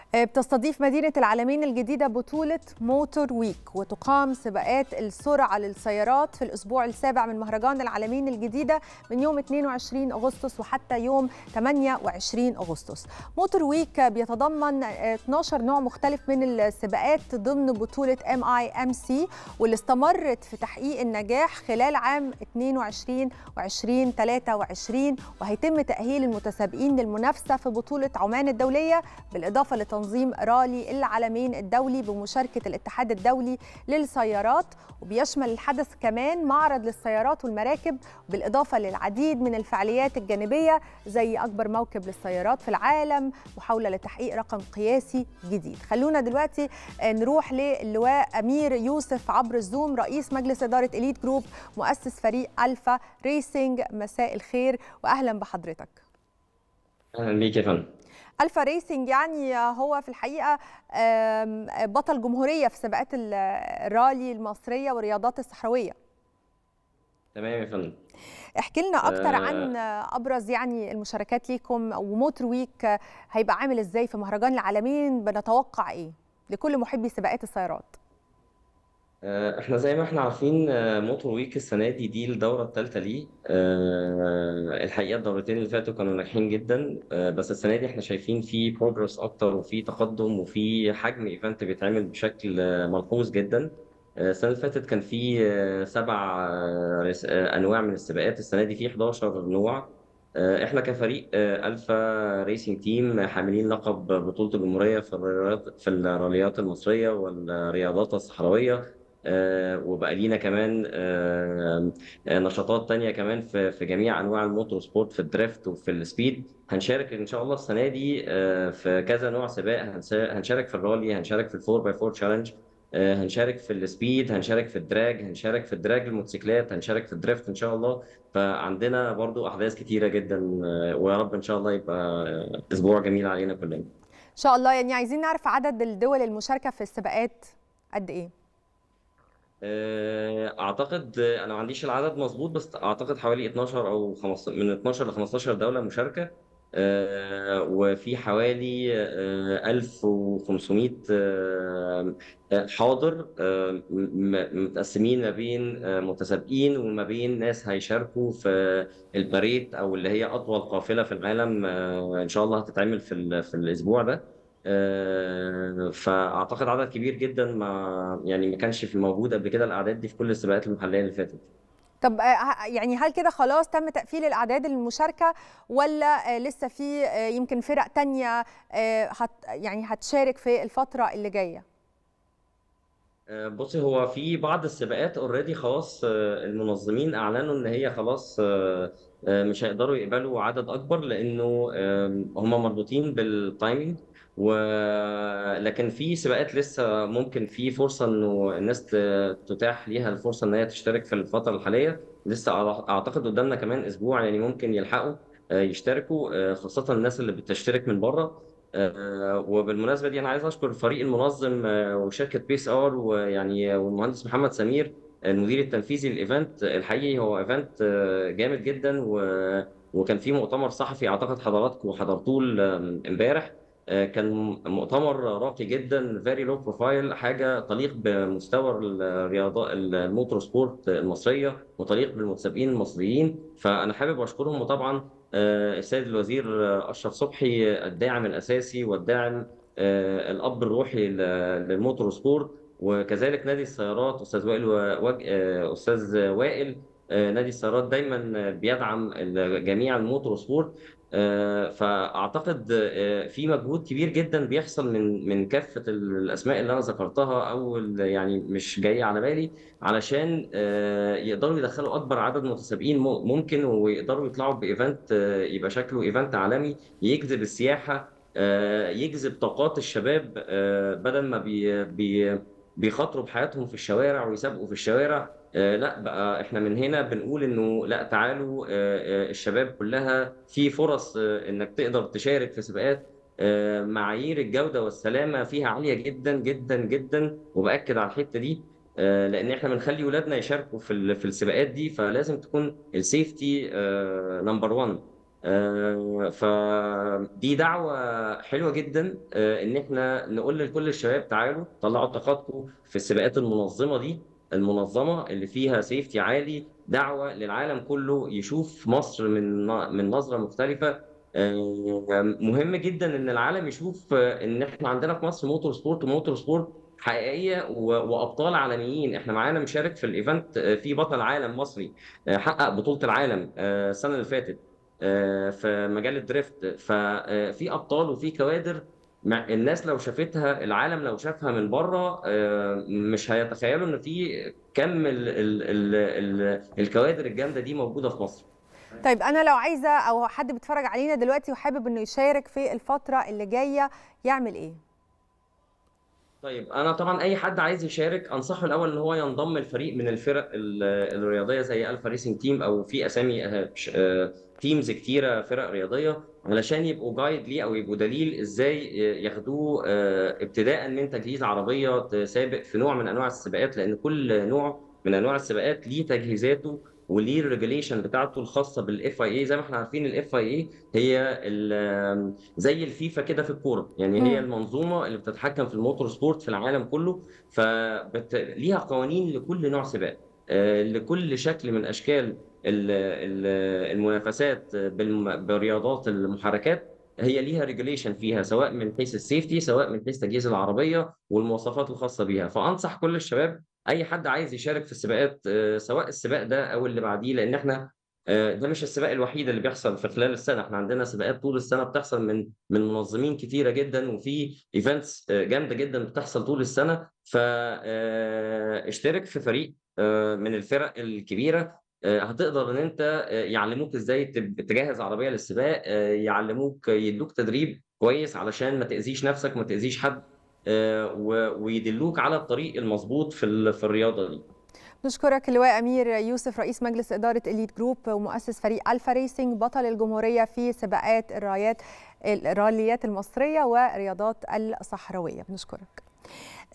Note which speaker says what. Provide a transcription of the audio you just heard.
Speaker 1: بتستضيف مدينة العالمين الجديدة بطولة موتور ويك وتقام سباقات السرعة للسيارات في الأسبوع السابع من مهرجان العالمين الجديدة من يوم 22 أغسطس وحتى يوم 28 أغسطس موتور ويك بيتضمن 12 نوع مختلف من السباقات ضمن بطولة ام اي ام سي واللي استمرت في تحقيق النجاح خلال عام 22 و20 23 وهيتم تأهيل المتسابقين للمنافسة في بطولة عمان الدولية بالإضافة لتنظيم رالي العالمين الدولي بمشاركة الاتحاد الدولي للسيارات وبيشمل الحدث كمان معرض للسيارات والمراكب بالإضافة للعديد من الفعاليات الجانبية زي أكبر موكب للسيارات في العالم محاولة لتحقيق رقم قياسي جديد خلونا دلوقتي نروح للواء أمير يوسف عبر الزوم رئيس مجلس إدارة إليت جروب مؤسس فريق ألفا ريسينج مساء الخير وأهلا بحضرتك
Speaker 2: اهلا بيك يا فندم
Speaker 1: الفا ريسنج يعني هو في الحقيقه بطل جمهوريه في سباقات الرالي المصريه والرياضات الصحراويه
Speaker 2: تمام يا فندم
Speaker 1: احكي لنا اكتر عن ابرز يعني المشاركات ليكم وموتور ويك هيبقى عامل ازاي في مهرجان العالمين بنتوقع ايه لكل محبي سباقات السيارات
Speaker 2: احنا زي ما احنا عارفين موتور ويك السنه دي دي الدوره الثالثه ليه الحقيقه الدورتين اللي فاتوا كانوا ناجحين جدا بس السنه دي احنا شايفين في بروجرس اكتر وفي تقدم وفي حجم ايفنت بيتعمل بشكل ملحوظ جدا السنه اللي فاتت كان في سبع انواع من السباقات السنه دي في 11 نوع احنا كفريق الفا ريسنج تيم حاملين لقب بطوله الجمهوريه في الرياضيات في الراليات المصريه والرياضات الصحراويه وبقى لينا كمان نشاطات تانية كمان في في جميع انواع الموتور سبورت في الدريفت وفي السبيد هنشارك ان شاء الله السنه دي في كذا نوع سباق هنشارك في الرالي هنشارك في الفور باي فور تشالنج هنشارك في السبيد هنشارك في الدراج هنشارك في الدراج الموتوسيكلات هنشارك في الدريفت ان شاء الله فعندنا برضو احداث كتيره جدا ويا رب ان شاء الله يبقى اسبوع جميل علينا كلنا
Speaker 1: ان شاء الله يعني عايزين نعرف عدد الدول المشاركه في السباقات قد ايه
Speaker 2: اعتقد انا ما عنديش العدد مظبوط بس اعتقد حوالي 12 او 15 من 12 ل 15 دوله مشاركه وفي حوالي 1500 حاضر متقسمين ما بين متسابقين وما بين ناس هيشاركوا في الباريت او اللي هي اطول قافله في العالم ان شاء الله هتتعمل في في الاسبوع ده فاعتقد عدد كبير جدا ما يعني ما كانش في موجود قبل كده الاعداد دي في كل السباقات المحليه اللي فاتت
Speaker 1: طب يعني هل كده خلاص تم تقفيل الاعداد المشاركه ولا لسه في يمكن فرق تانية هت يعني هتشارك في الفتره اللي جايه
Speaker 2: بصي هو في بعض السباقات اوريدي خلاص المنظمين اعلنوا ان هي خلاص مش هيقدروا يقبلوا عدد اكبر لانه هم مربوطين بالتايمينج ولكن في سباقات لسه ممكن في فرصه انه الناس تتاح ليها الفرصه ان هي تشترك في الفتره الحاليه لسه اعتقد قدامنا كمان اسبوع يعني ممكن يلحقوا يشتركوا خاصه الناس اللي بتشترك من بره وبالمناسبه دي انا عايز اشكر الفريق المنظم وشركه بيس ار ويعني والمهندس محمد سمير المدير التنفيذي للايفنت الحقيقي هو ايفنت جامد جدا وكان في مؤتمر صحفي اعتقد حضراتكم حضرتوه امبارح كان مؤتمر راقي جدا فيري لو بروفايل حاجه تليق بمستوى الرياضه الموتور سبورت المصريه وتليق بالمتسابقين المصريين فانا حابب اشكرهم وطبعا السيد الوزير اشرف صبحي الداعم الاساسي والداعم الاب الروحي للموتور سبورت وكذلك نادي السيارات استاذ وائل وج... استاذ وائل نادي السيارات دايما بيدعم جميع الموتور سبورت فاعتقد في مجهود كبير جدا بيحصل من من كافه الاسماء اللي انا ذكرتها او يعني مش جايه على بالي علشان يقدروا يدخلوا اكبر عدد متسابقين ممكن ويقدروا يطلعوا بايفنت يبقى شكله ايفنت عالمي يجذب السياحه يجذب طاقات الشباب بدل ما بي بي بيخاطروا بحياتهم في الشوارع ويسابقوا في الشوارع آه لا بقى احنا من هنا بنقول انه لا تعالوا آه الشباب كلها في فرص آه انك تقدر تشارك في سباقات معايير الجوده والسلامه فيها عاليه جدا جدا جدا وباكد على الحته دي لان احنا بنخلي ولادنا يشاركوا في في السباقات دي فلازم تكون السيفتي نمبر 1 آه، فدي دعوة حلوة جدا آه، إن إحنا نقول لكل الشباب تعالوا طلعوا طاقاتكم في السباقات المنظمة دي المنظمة اللي فيها سيفتي عالي دعوة للعالم كله يشوف مصر من من نظرة مختلفة آه، مهم جدا إن العالم يشوف آه، إن إحنا عندنا في مصر موتور سبورت وموتور سبورت حقيقية و- وأبطال عالميين إحنا معانا مشارك في الإيفنت آه، في بطل عالم مصري آه، حقق بطولة العالم آه، السنة اللي فاتت آه، في مجال الدريفت ففي ابطال وفي كوادر مع الناس لو شافتها العالم لو شافها من بره آه، مش هيتخيلوا ان في كم ال ال ال ال الكوادر الجامده دي موجوده في مصر
Speaker 1: طيب انا لو عايزه او حد بيتفرج علينا دلوقتي وحابب انه يشارك في الفتره اللي جايه يعمل ايه
Speaker 2: طيب انا طبعا اي حد عايز يشارك انصحه الاول ان هو ينضم الفريق من الفرق ال- الرياضيه زي الفا ريسنج تيم او في اسامي تيمز كتيره فرق رياضيه علشان يبقوا جايد ليه او يبقوا دليل ازاي ياخدوه آه، ابتداء من تجهيز عربيه تسابق في نوع من انواع السباقات لان كل نوع من انواع السباقات ليه تجهيزاته وليه الريجوليشن بتاعته الخاصه بالاف اي اي زي ما احنا عارفين الاف اي اي هي ال- زي الفيفا كده في الكوره يعني هي
Speaker 1: مم.
Speaker 2: المنظومه اللي بتتحكم في الموتور سبورت في العالم كله فليها قوانين لكل نوع سباق آه، لكل شكل من اشكال ال- ال- المنافسات بالم- برياضات المحركات هي ليها ريجوليشن فيها سواء من حيث السيفتي سواء من حيث تجهيز العربيه والمواصفات الخاصه بيها فانصح كل الشباب اي حد عايز يشارك في السباقات آه، سواء السباق ده او اللي بعديه لان احنا آه، ده مش السباق الوحيد اللي بيحصل في خلال السنه احنا عندنا سباقات طول السنه بتحصل من من منظمين كتيره جدا وفي ايفنتس جامده جدا بتحصل طول السنه فاشترك في فريق آه، من الفرق الكبيره آه، هتقدر ان انت آه، يعلموك ازاي تب- تجهز عربيه للسباق آه، يعلموك يدوك تدريب كويس علشان ما تاذيش نفسك ما تاذيش حد آه، و- ويدلوك على الطريق المظبوط في ال- في الرياضه دي
Speaker 1: نشكرك اللواء امير يوسف رئيس مجلس اداره اليت جروب ومؤسس فريق الفا ريسنج بطل الجمهوريه في سباقات الرايات الراليات المصريه ورياضات الصحراويه بنشكرك